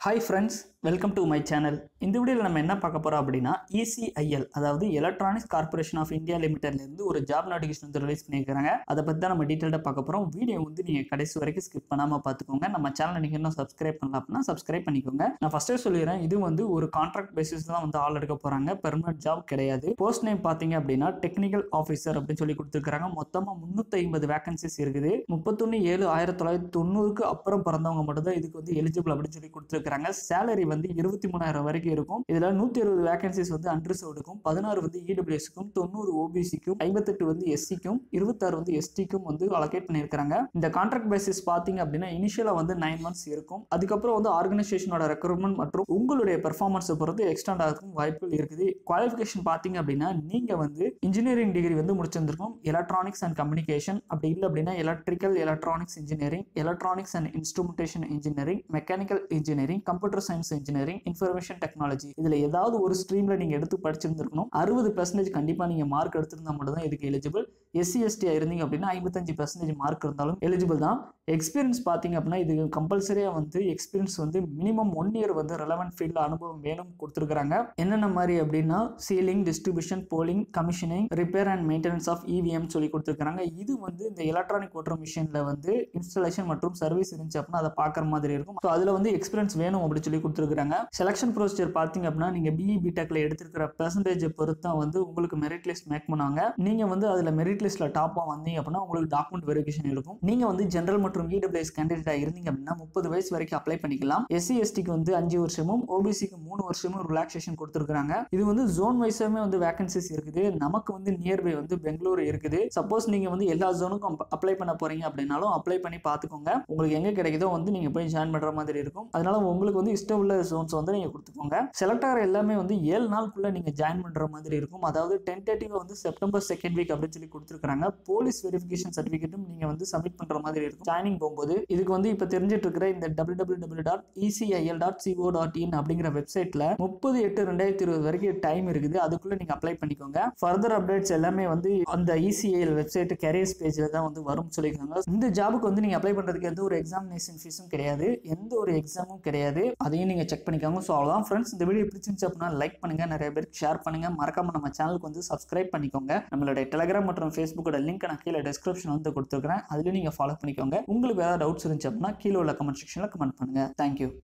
hi friends welcome to my channel இந்த வீடியோவில் நம்ம என்ன பார்க்க போகிறோம் அப்படின்னா இசிஐஎல் அதாவது எலக்ட்ரானிக்ஸ் கார்பரேஷன் ஆஃப் இந்தியா லிமிடெட்லேருந்து ஒரு ஜாப் நோட்டிஃபிகேஷன் வந்து ரிலீஸ் பண்ணியிருக்காங்க அதை பற்றி தான் நம்ம டீட்டெயிலாக பார்க்க போகிறோம் வீடியோ வந்து நீங்கள் கடைசி வரைக்கும் ஸ்கிப் பண்ணாமல் பார்த்துக்கோங்க நம்ம சேனல் நீங்கள் இன்னும் சப்ஸ்கிரைப் பண்ணலாம் அப்படின்னா சப்ஸ்கிரைப் பண்ணிக்கோங்க நான் ஃபஸ்ட்டே சொல்லிடுறேன் இது வந்து ஒரு கான்ட்ராக்ட் பேசிஸ் தான் வந்து ஆள் எடுக்க போகிறாங்க பெர்மனன்ட் ஜாப் கிடையாது போஸ்ட் நேம் பார்த்தீங்க அப்படின்னா டெக்னிக்கல் ஆஃபீஸர் அப்படின்னு சொல்லி கொடுத்துருக்காங்க மொத்தமாக முந்நூற்றி ஐம்பது வேகன்சிஸ் இருக்குது முப்பத்தொன்று ஏழு ஆயிரத்தி தொள்ளாயிரத்தி தொண்ணூறுக்கு அப்புறம் பிறந்தவங்க மட்டும் தான் இதுக்கு வந்து எலிஜிபிள் அப்படின்னு சொல்லி கொடுத்துருக்காங்க சேலரி வந்து இருபத்தி மூணாயிரம் வரைக்கும் இருக்கும் இதுல நூத்தி அறுபது வேகன்சிஸ் வந்து அன்ரிசர்வ்டுக்கும் பதினாறு வந்து இடபிள்யூஎஸ்க்கும் தொண்ணூறு ஓபிசிக்கும் ஐம்பத்தெட்டு வந்து எஸ்சிக்கும் இருபத்தாறு வந்து எஸ்டிக்கும் வந்து அலோகேட் பண்ணியிருக்காங்க இந்த கான்ட்ராக்ட் பேசிஸ் பாத்தீங்க அப்படின்னா இனிஷியலா வந்து நைன் மந்த்ஸ் இருக்கும் அதுக்கப்புறம் வந்து ஆர்கனைசேஷனோட ரெக்ரூட்மெண்ட் மற்றும் உங்களுடைய பெர்ஃபார்மன்ஸை பொறுத்து எக்ஸ்டெண்ட் ஆகும் வாய்ப்புகள் இருக்குது குவாலிஃபிகேஷன் பாத்தீங்க அப்படின்னா நீங்க வந்து இன்ஜினியரிங் டிகிரி வந்து முடிச்சிருந்திருக்கும் எலக்ட்ரானிக்ஸ் அண்ட் கம்யூனிகேஷன் அப்படி இல்லை அப்படின்னா electrical electronics engineering electronics and instrumentation engineering mechanical engineering computer science engineering information technology இதுல ஏதாவது ஒரு ஸ்ட்ரீம்ல நீங்க எடுத்து படிச்சிருந்திருக்கணும் அறுபது பெர்சன்டேஜ் கண்டிப்பா நீங்க மார்க் எடுத்திருந்தா மட்டும் தான் இதுக்கு எலிஜிபிள் எஸ்சி எஸ்டி இருந்தீங்க அப்படின்னா ஐம்பத்தஞ்சு பெர்சன்டேஜ் மார்க் இருந்தாலும் எலிஜிபிள் தான் எக்ஸ்பீரியன்ஸ் பார்த்தீங்க அப்படின்னா இது கம்பல்சரியாக வந்து எக்ஸ்பீரியன்ஸ் வந்து மினிமம் ஒன் இயர் வந்து ரெலவெண்ட் ஃபீல்டில் அனுபவம் வேணும் கொடுத்துருக்காங்க என்னென்ன மாதிரி அப்படின்னா sealing distribution polling commissioning repair and maintenance of EVM சொல்லி கொடுத்துருக்காங்க இது வந்து இந்த எலக்ட்ரானிக் ஓட்டர் மிஷினில் வந்து இன்ஸ்டாலேஷன் மற்றும் சர்வீஸ் இருந்துச்சு அப்படின்னா அதை பார்க்குற மாதிரி இருக்கும் ஸோ அதில் வந்து எக்ஸ்பீரியன்ஸ் வேணும் அப்படின்னு சொல்லி கொடுத்துருக்காங்க செலக்ஷன் ப்ரொசீஜர் பார்த்தீங்க அப்படின்னா நீங்கள் பிஇ பிடெக்ல எடுத்திருக்கிற பெர்சன்டேஜை பொறுத்து தான் வந்து உங்களுக்கு மெரிட் லிஸ்ட் மேக் பண்ணுவாங்க நீங்கள் வந்து அதில் மெரிட் லிஸ்ட்டில் டாப்பாக வந்தீங்க அப்படின்னா உங்களுக்கு டாக்குமெண்ட் வெரிஃபிகேஷன் இருக்கும் நீங்கள் வந்து ஜென்ரல் மற்றும் இடபிள்யூஎஸ் கேண்டிடேட்டாக இருந்தீங்க அப்படின்னா முப்பது வயசு வரைக்கும் அப்ளை பண்ணிக்கலாம் எஸ்சி எஸ்டிக்கு வந்து அஞ்சு வருஷமும் ஓபிசிக்கு மூணு வருஷமும் ரிலாக்ஸேஷன் கொடுத்துருக்காங்க இது வந்து ஜோன் வைஸாமே வந்து வேகன்சிஸ் இருக்குது நமக்கு வந்து நியர்பை வந்து பெங்களூர் இருக்குது சப்போஸ் நீங்கள் வந்து எல்லா ஜோனுக்கும் அப்ளை பண்ண போறீங்க அப்படின்னாலும் அப்ளை பண்ணி பார்த்துக்கோங்க உங்களுக்கு எங்கே கிடைக்குதோ வந்து நீங்கள் போய் ஜாயின் பண்ணுற மாதிரி இருக்கும் அதனால உங்களுக்கு வந்து இஷ்டம் உள்ள ஜோன்ஸ் வந்து நீங்கள் கொடுத்துக்கோங்க செலக்ட் ஆகிற எல்லாமே வந்து ஏழு நாளுக்குள்ள நீங்கள் ஜாயின் பண்ணுற மாதிரி இருக்கும் அதாவது டென்டேட்டிவாக வந்து செப்டம்பர் செகண்ட் வீக் அப்படின்னு சொல்லி கொடுத்துருக்காங்க போலீஸ் வெரிஃபிகேஷன் சர்டிஃபிகேட்டும் நீங்கள் வந்து சப்மிட் பண்ணுற மாதிரி இருக்கும் ஜாயினிங் போகும்போது இதுக்கு வந்து இப்போ தெரிஞ்சிட்டு இருக்கிற இந்த W W W dot ECIL dot co dot in அப்படிங்கிற வெப்சைட்ல முப்பது எட்டு ரெண்டாயிரத்தி இருபது வரைக்கும் டைம் இருக்குது அதுக்குள்ள நீங்க அப்ளை பண்ணிக்கோங்க ஃபர்தர் அப்டேட்ஸ் எல்லாமே வந்து அந்த இசிஐஎல் வெப்சைட் கேரியர்ஸ் பேஜ்ல தான் வந்து வரும் சொல்லியிருக்காங்க இந்த ஜாபுக்கு வந்து நீங்க அப்ளை பண்றதுக்கு எந்த ஒரு எக்ஸாமினேஷன் ஃபீஸும் கிடையாது எந்த ஒரு எக்ஸாமும் கிடையாது அதையும் நீங்க செக் பண்ணிக்கோங்க ஸோ அவ்வளோதான் ஃப்ரெண்ட்ஸ் இந்த வீடியோ பிடிச்சிருந்துச்சு அப்படின்னா லைக் பண்ணுங்க நிறைய பேருக்கு ஷேர் பண்ணுங்க மறக்காம நம்ம சேனலுக்கு வந்து சப்ஸ்கிரைப் பண்ணிக்கோங்க நம்மளுடைய டெலிகிராம் மற்றும் ஃபேஸ்புக்கோட லிங்க் நான் கீழே டிஸ்கிரிப்ஷன் வந்து கொடுத்துருக்கேன் அதுலயும் நீங்க ஃபாலோ பண்ணிக்கோங்க உங்களுக்கு ஏதாவது டவுட்ஸ் இருந்துச்சு அப்படின்னா கீழே உள்ள கமெண்ட் செக்ஷன்ல கமெண்ட் பண்ணுங்க தேங்க்யூ